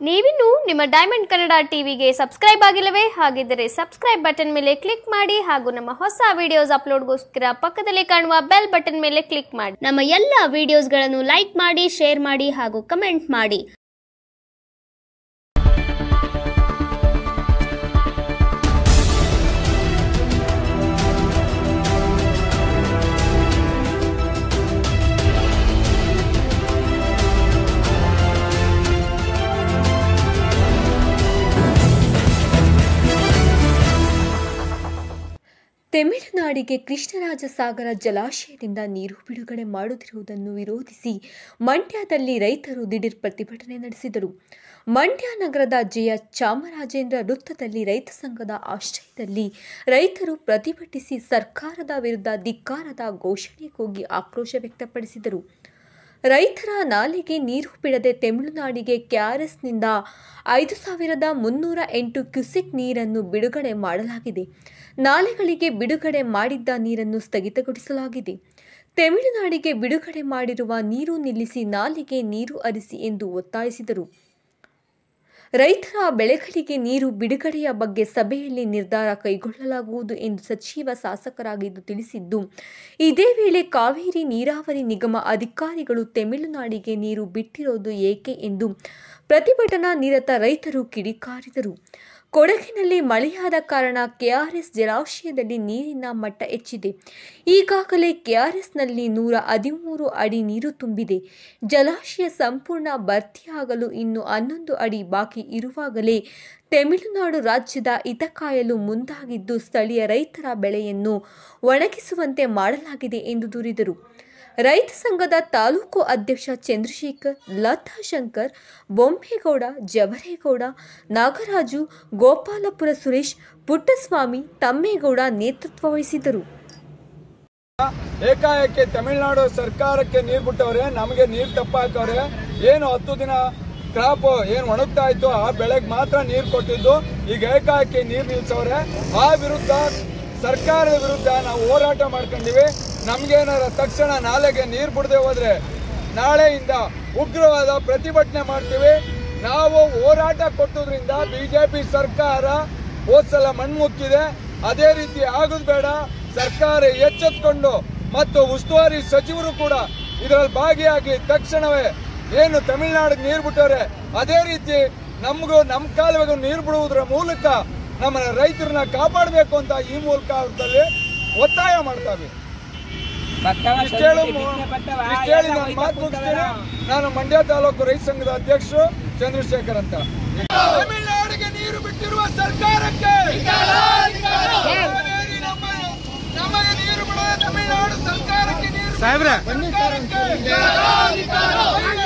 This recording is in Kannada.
ನೀವಿನ್ನು ನಿಮ್ಮ ಡೈಮಂಡ್ ಕನ್ನಡ ಟಿವಿಗೆ ಸಬ್ಸ್ಕ್ರೈಬ್ ಆಗಿಲ್ಲವೇ ಹಾಗಿದ್ದರೆ ಸಬ್ಸ್ಕ್ರೈಬ್ ಬಟನ್ ಮೇಲೆ ಕ್ಲಿಕ್ ಮಾಡಿ ಹಾಗೂ ನಮ್ಮ ಹೊಸ ವಿಡಿಯೋಸ್ ಅಪ್ಲೋಡ್ಗೋಸ್ಕರ ಪಕ್ಕದಲ್ಲಿ ಕಾಣುವ ಬೆಲ್ ಬಟನ್ ಮೇಲೆ ಕ್ಲಿಕ್ ಮಾಡಿ ನಮ್ಮ ಎಲ್ಲ ವಿಡಿಯೋಸ್ಗಳನ್ನು ಲೈಕ್ ಮಾಡಿ ಶೇರ್ ಮಾಡಿ ಹಾಗೂ ಕಮೆಂಟ್ ಮಾಡಿ ತಮಿಳುನಾಡಿಗೆ ಕೃಷ್ಣರಾಜಸಾಗರ ಜಲಾಶಯದಿಂದ ನೀರು ಬಿಡುಗಡೆ ಮಾಡುತ್ತಿರುವುದನ್ನು ವಿರೋಧಿಸಿ ಮಂಡ್ಯದಲ್ಲಿ ರೈತರು ದಿಢೀರ್ ಪ್ರತಿಭಟನೆ ನಡೆಸಿದರು ಮಂಡ್ಯ ನಗರದ ಜಯ ಚಾಮರಾಜೇಂದ್ರ ವೃತ್ತದಲ್ಲಿ ರೈತ ಸಂಘದ ಆಶ್ರಯದಲ್ಲಿ ರೈತರು ಪ್ರತಿಭಟಿಸಿ ಸರ್ಕಾರದ ವಿರುದ್ಧ ಧಿಕ್ಕಾರದ ಘೋಷಣೆ ಕೂಗಿ ಆಕ್ರೋಶ ವ್ಯಕ್ತಪಡಿಸಿದರು ರೈತರ ನಾಲೆಗೆ ನೀರು ಬಿಡದೆ ತಮಿಳುನಾಡಿಗೆ ಕೆಆರ್ಎಸ್ನಿಂದ ಐದು ಸಾವಿರದ ಮುನ್ನೂರ ಎಂಟು ಕ್ಯುಸೆಕ್ ನೀರನ್ನು ಬಿಡುಗಡೆ ಮಾಡಲಾಗಿದೆ ನಾಲೆಗಳಿಗೆ ಬಿಡುಗಡೆ ಮಾಡಿದ್ದ ನೀರನ್ನು ಸ್ಥಗಿತಗೊಳಿಸಲಾಗಿದೆ ತಮಿಳುನಾಡಿಗೆ ಬಿಡುಗಡೆ ಮಾಡಿರುವ ನೀರು ನಿಲ್ಲಿಸಿ ನಾಲೆಗೆ ನೀರು ಹರಿಸಿ ಎಂದು ಒತ್ತಾಯಿಸಿದರು ರೈತರ ಬೆಳೆಗಳಿಗೆ ನೀರು ಬಿಡುಗಡೆಯ ಬಗ್ಗೆ ಸಭೆಯಲ್ಲಿ ನಿರ್ಧಾರ ಕೈಗೊಳ್ಳಲಾಗುವುದು ಎಂದು ಸಚಿವ ಶಾಸಕರಾಗಿದ್ದು ತಿಳಿಸಿದ್ದು ಇದೇ ವೇಳೆ ಕಾವೇರಿ ನೀರಾವರಿ ನಿಗಮ ಅಧಿಕಾರಿಗಳು ತಮಿಳುನಾಡಿಗೆ ನೀರು ಬಿಟ್ಟಿರೋದು ಏಕೆ ಎಂದು ಪ್ರತಿಭಟನಾ ನಿರತ ರೈತರು ಕಿಡಿಕಾರಿದರು ಕೊಡಗಿನಲ್ಲಿ ಮಳೆಯಾದ ಕಾರಣ ಕೆಆರ್ಎಸ್ ಜಲಾಶಯದಲ್ಲಿ ನೀರಿನ ಮಟ್ಟ ಹೆಚ್ಚಿದೆ ಈಗಾಗಲೇ ಕೆಆರ್ಎಸ್ನಲ್ಲಿ ನೂರ ಹದಿಮೂರು ಅಡಿ ನೀರು ತುಂಬಿದೆ ಜಲಾಶಯ ಸಂಪೂರ್ಣ ಭರ್ತಿಯಾಗಲು ಇನ್ನು ಹನ್ನೊಂದು ಅಡಿ ಬಾಕಿ ಇರುವಾಗಲೇ ತಮಿಳುನಾಡು ರಾಜ್ಯದ ಹಿತ ಕಾಯಲು ಮುಂದಾಗಿದ್ದು ಸ್ಥಳೀಯ ರೈತರ ಬೆಳೆಯನ್ನು ಒಣಗಿಸುವಂತೆ ಮಾಡಲಾಗಿದೆ ಎಂದು ದೂರಿದರು ರೈತ ಸಂಘದ ತಾಲೂಕು ಅಧ್ಯಕ್ಷ ಚಂದ್ರಶೇಖರ್ ಲತಾ ಶಂಕರ್ ಬೊಮ್ಮೇಗೌಡ ಜವರೇಗೌಡ ನಾಗರಾಜು ಗೋಪಾಲಪುರ ಸುರೇಶ್ ಪುಟ್ಟಸ್ವಾಮಿ ತಮ್ಮೇಗೌಡ ನೇತೃತ್ವ ವಹಿಸಿದರು ಏಕಾಏಕಿ ತಮಿಳುನಾಡು ಸರ್ಕಾರಕ್ಕೆ ನೀರು ಬಿಟ್ಟವ್ರೆ ನಮಗೆ ನೀರು ತಪ್ಪ ಹಾಕವ್ರೆ ಏನು ಹತ್ತು ದಿನ ಕ್ರಾಪ್ ಏನು ಒಣಗ್ತಾ ಇತ್ತು ಆ ಬೆಳೆಗೆ ಮಾತ್ರ ನೀರು ಕೊಟ್ಟಿದ್ದು ಈಗ ಏಕಾಏಕಿ ನೀರು ನಿಲ್ಸವ್ರೆ ಆ ವಿರುದ್ಧ ಸರ್ಕಾರದ ವಿರುದ್ಧ ನಾವು ಹೋರಾಟ ಮಾಡ್ಕೊಂಡಿವಿ ನಮ್ಗೇನಾರ ತಕ್ಷಣ ನಾಲೆಗೆ ನೀರು ಬಿಡದೆ ಹೋದ್ರೆ ನಾಳೆಯಿಂದ ಉಗ್ರವಾದ ಪ್ರತಿಭಟನೆ ಮಾಡ್ತೀವಿ ನಾವು ಹೋರಾಟ ಕೊಟ್ಟದ್ರಿಂದ ಬಿಜೆಪಿ ಸರ್ಕಾರ ಹೋದ್ಸಲ ಮಣ್ಮುಕ್ಕಿದೆ ಅದೇ ರೀತಿ ಆಗೋದು ಬೇಡ ಸರ್ಕಾರ ಎಚ್ಚೆತ್ಕೊಂಡು ಮತ್ತು ಉಸ್ತುವಾರಿ ಸಚಿವರು ಕೂಡ ಇದರಲ್ಲಿ ಭಾಗಿಯಾಗಿ ತಕ್ಷಣವೇ ಏನು ತಮಿಳುನಾಡಿಗೆ ನೀರು ಬಿಟ್ಟವ್ರೆ ಅದೇ ರೀತಿ ನಮಗೂ ನಮ್ಮ ಕಾಲುವೆಗೂ ನೀರು ಬಿಡುವುದರ ಮೂಲಕ ನಮ್ಮ ರೈತರನ್ನ ಕಾಪಾಡಬೇಕು ಅಂತ ಈ ಮೂಲಕ ಅವ್ರಲ್ಲಿ ಒತ್ತಾಯ ಮಾಡ್ತಾವೆ ಇಷ್ಟ್ ಹೇಳು ಇಷ್ಟ್ ಹೇಳಿ ನಾನು ಮಾತು ಮುಗಿಸ್ತೀನಿ ನಾನು ಮಂಡ್ಯ ತಾಲೂಕು ರೈತ ಸಂಘದ ಅಧ್ಯಕ್ಷರು ಚಂದ್ರಶೇಖರ್ ಅಂತ ತಮಿಳುನಾಡಿಗೆ ನೀರು ಬಿಟ್ಟಿರುವ ಸರ್ಕಾರಕ್ಕೆ ಕಾವೇರಿ ನಮ್ಮ- ನಮಗೆ ನೀರು ಬಿಡದ ತಮಿಳುನಾಡು ಸರ್ಕಾರಕ್ಕೆ ನೀರು ಸರ್ಕಾರಕ್ಕೆ